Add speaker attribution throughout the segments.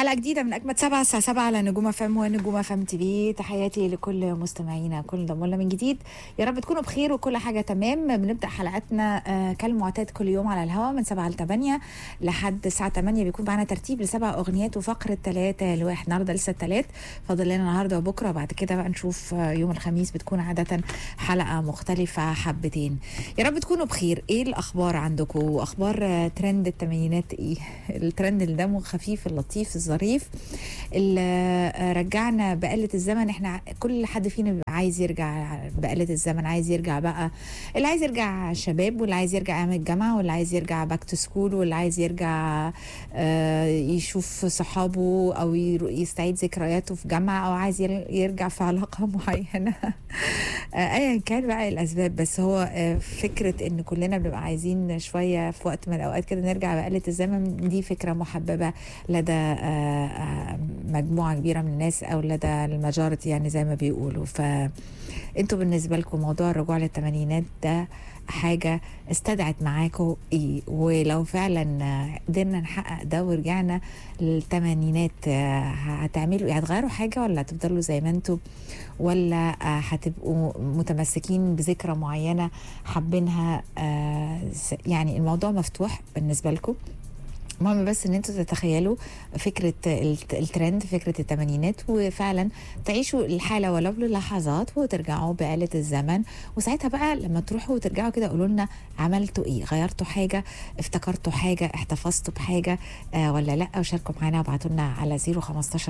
Speaker 1: حلقة جديدة من أجمد سبعة الساعة سبعة على نجوم فم ونجوم فم تي في تحياتي لكل مستمعينا كل ضمونا من جديد يا رب تكونوا بخير وكل حاجة تمام بنبدأ حلقاتنا آه، كالمعتاد كل يوم على الهواء من سبعة لتمانية لحد الساعة تمانية بيكون معانا ترتيب لسبع أغنيات وفقرة تلاتة لواحد النهاردة لسه التلات فاضل لنا النهاردة وبكرة بعد كده بقى نشوف آه، يوم الخميس بتكون عادة حلقة مختلفة حبتين يا رب تكونوا بخير ايه الأخبار عندكم أخبار آه، ترند التمانينات ايه الترند اللي دمه خفيف اللطيف الظريف اللي آه، رجعنا بآلة الزمن احنا كل حد فينا بيبقى عايز يرجع بآلة الزمن عايز يرجع بقى اللي عايز يرجع شباب واللي عايز يرجع ايام الجامعه واللي عايز يرجع باك تو سكول واللي عايز يرجع آه، يشوف صحابه او يرو- يستعيد ذكرياته في جامعه او عايز ير- يرجع في علاقه معينه آه، ايا كان بقى الاسباب بس هو آه، فكره ان كلنا بنبقى عايزين شويه في وقت من الاوقات كده نرجع بآلة الزمن دي فكره محببه لدى آه، آه، مجموعه كبيره من الناس او لدى الماجورتي يعني زي ما بيقولوا ف انتوا بالنسبه لكم موضوع الرجوع للثمانينات ده حاجه استدعت معاكم ايه ولو فعلا آه، قدرنا نحقق ده ورجعنا للثمانينات آه، هتعملوا ايه هتغيروا حاجه ولا هتفضلوا زي ما انتوا ولا آه، هتبقوا متمسكين بذكرى معينه حابينها آه، س- يعني الموضوع مفتوح بالنسبه لكم المهم بس ان انتوا تتخيلوا فكره الت- الترند فكره الثمانينات وفعلا تعيشوا الحاله ولو للحظات وترجعوا بآلة الزمن وساعتها بقى لما تروحوا وترجعوا كده قولوا لنا عملتوا ايه غيرتوا حاجه افتكرتوا حاجه احتفظتوا بحاجه آه ولا لا وشاركوا معانا وابعتوا لنا على 015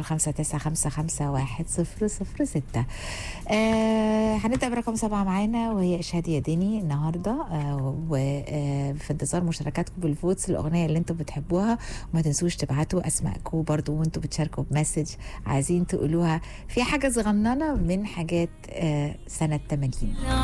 Speaker 1: 5955 10006 آه هنبدا برقم سبعه معانا وهي اشهاد يديني النهارده آه وفي انتظار مشاركاتكم بالفوتس الاغنيه اللي انتم بتحبوها وما تنسوش تبعتوا اسماءكم برضو وانتم بتشاركوا بمسج عايزين تقولوها في حاجه صغننه من حاجات آه سنه 80